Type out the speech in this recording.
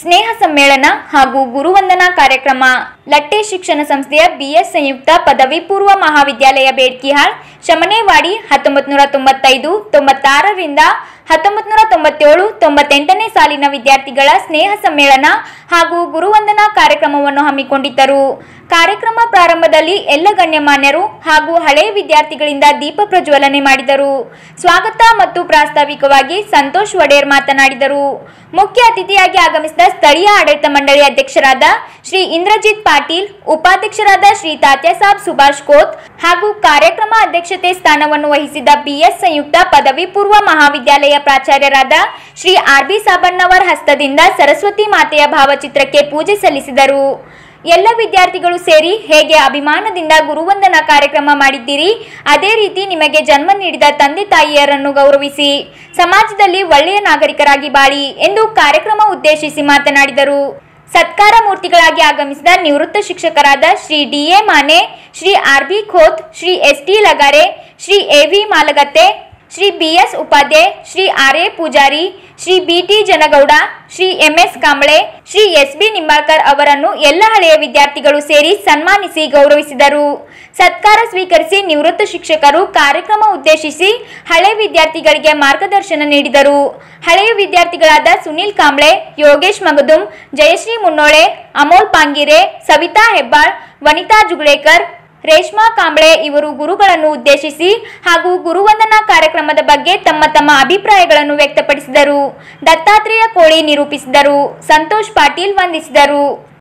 ಸ್ನೇಹ ಸಮ್ಮೇಳನ ಹಾಗೂ ಗುರುವಂದನಾ ಕಾರ್ಯಕ್ರಮ ಲಟ್ಟೆ ಶಿಕ್ಷಣ ಸಂಸ್ಥೆಯ ಬಿಎಸ್ ಸಂಯುಕ್ತ ಪದವಿ ಪೂರ್ವ ಮಹಾವಿದ್ಯಾಲಯ ಬೇಡ್ಕಿಹಾಳ್ ಶಮನೇವಾಡಿ ಹತ್ತೊಂಬತ್ತು ನೂರ ತೊಂಬತ್ತೈದು ತೊಂಬತ್ತಾರರಿಂದ ಹತ್ತೊಂಬತ್ತು ನೂರ ತೊಂಬತ್ತೇಳು ತೊಂಬತ್ತೆಂಟನೇ ಸಾಲಿನ ವಿದ್ಯಾರ್ಥಿಗಳ ಸ್ನೇಹ ಸಮ್ಮೇಳನ ಹಾಗೂ ಗುರುವಂದನಾ ಕಾರ್ಯಕ್ರಮವನ್ನು ಹಮ್ಮಿಕೊಂಡಿದ್ದರು ಕಾರ್ಯಕ್ರಮ ಪ್ರಾರಂಭದಲ್ಲಿ ಎಲ್ಲ ಗಣ್ಯಮಾನ್ಯರು ಹಾಗೂ ಹಳೆಯ ವಿದ್ಯಾರ್ಥಿಗಳಿಂದ ದೀಪ ಪ್ರಜ್ವಲನೆ ಮಾಡಿದರು ಸ್ವಾಗತ ಮತ್ತು ಪ್ರಾಸ್ತಾವಿಕವಾಗಿ ಸಂತೋಷ್ ವಡೇರ್ ಮಾತನಾಡಿದರು ಮುಖ್ಯ ಅತಿಥಿಯಾಗಿ ಆಗಮಿಸಿದ ಸ್ಥಳೀಯ ಆಡಳಿತ ಮಂಡಳಿ ಅಧ್ಯಕ್ಷರಾದ ಶ್ರೀ ಇಂದ್ರಜಿತ್ ಪಾಟೀಲ್ ಉಪಾಧ್ಯಕ್ಷರಾದ ಶ್ರೀ ತಾತ್ಯಾಸಾಬ್ ಸುಭಾಷ್ ಕೋತ್ ಹಾಗೂ ಕಾರ್ಯಕ್ರಮ ಅಧ್ಯಕ್ಷತೆ ಸ್ಥಾನವನ್ನು ವಹಿಸಿದ ಬಿಎಸ್ ಸಂಯುಕ್ತ ಪದವಿ ಪೂರ್ವ ಮಹಾವಿದ್ಯಾಲಯ ಪ್ರಾಚಾರ್ಯರಾದ ಶ್ರೀ ಆರ್ ಬಿ ಸಾಬಣ್ಣವರ್ ಹಸ್ತದಿಂದ ಸರಸ್ವತಿ ಮಾತೆಯ ಭಾವಚಿತ್ರಕ್ಕೆ ಪೂಜೆ ಸಲ್ಲಿಸಿದರು ಎಲ್ಲ ವಿದ್ಯಾರ್ಥಿಗಳು ಸೇರಿ ಹೇಗೆ ಅಭಿಮಾನದಿಂದ ಗುರುವಂದನಾ ಕಾರ್ಯಕ್ರಮ ಮಾಡಿದ್ದೀರಿ ಅದೇ ರೀತಿ ನಿಮಗೆ ಜನ್ಮ ನೀಡಿದ ತಂದೆ ತಾಯಿಯರನ್ನು ಗೌರವಿಸಿ ಸಮಾಜದಲ್ಲಿ ಒಳ್ಳೆಯ ನಾಗರಿಕರಾಗಿ ಬಾಳಿ ಎಂದು ಕಾರ್ಯಕ್ರಮ ಉದ್ದೇಶಿಸಿ ಮಾತನಾಡಿದರು ಸತ್ಕಾರ ಮೂರ್ತಿಗಳಾಗಿ ಆಗಮಿಸಿದ ನಿವೃತ್ತ ಶಿಕ್ಷಕರಾದ Shri D A Mane Shri R B Khot Shri S T Lagare Shri A V Malagatte Shri B S Upadhyaya Shri R A Pujari Shri B T Janagouda Shri M S Kamble Shri S B Nimbalkar ಅವರನ್ನು ಎಲ್ಲ ಹಳೆಯ ವಿದ್ಯಾರ್ಥಿಗಳು ಸೇರಿ ಸನ್ಮಾನಿಸಿ ಗೌರವಿಸಿದರು ಸತ್ಕಾರ ಸ್ವೀಕರಿಸಿ ನಿವೃತ್ತ ಶಿಕ್ಷಕರು ಕಾರ್ಯಕ್ರಮ ಉದ್ದೇಶಿಸಿ ಹಳೆ ವಿದ್ಯಾರ್ಥಿಗಳಿಗೆ ಮಾರ್ಗದರ್ಶನ ನೀಡಿದರು ಹಳೆಯ ವಿದ್ಯಾರ್ಥಿಗಳಾದ ಸುನಿಲ್ ಕಾಂಬ್ಳೆ ಯೋಗೇಶ್ ಮಗದುಂ ಜಯಶ್ರೀ ಮುನ್ನೋಳೆ ಅಮೋಲ್ ಪಾಂಗಿರೆ ಸವಿತಾ ಹೆಬ್ಬಾಳ್ ವನಿತಾ ಜುಗ್ಳೇಕರ್ ರೇಷ್ಮಾ ಕಾಂಬ್ಳೆ ಇವರು ಗುರುಗಳನ್ನು ಉದ್ದೇಶಿಸಿ ಹಾಗೂ ಗುರುವಂದನಾ ಕಾರ್ಯಕ್ರಮದ ಬಗ್ಗೆ ತಮ್ಮ ತಮ್ಮ ಅಭಿಪ್ರಾಯಗಳನ್ನು ವ್ಯಕ್ತಪಡಿಸಿದರು ದತ್ತಾತ್ರೇಯ ಕೋಳಿ ನಿರೂಪಿಸಿದರು ಸಂತೋಷ್ ಪಾಟೀಲ್ ವಂದಿಸಿದರು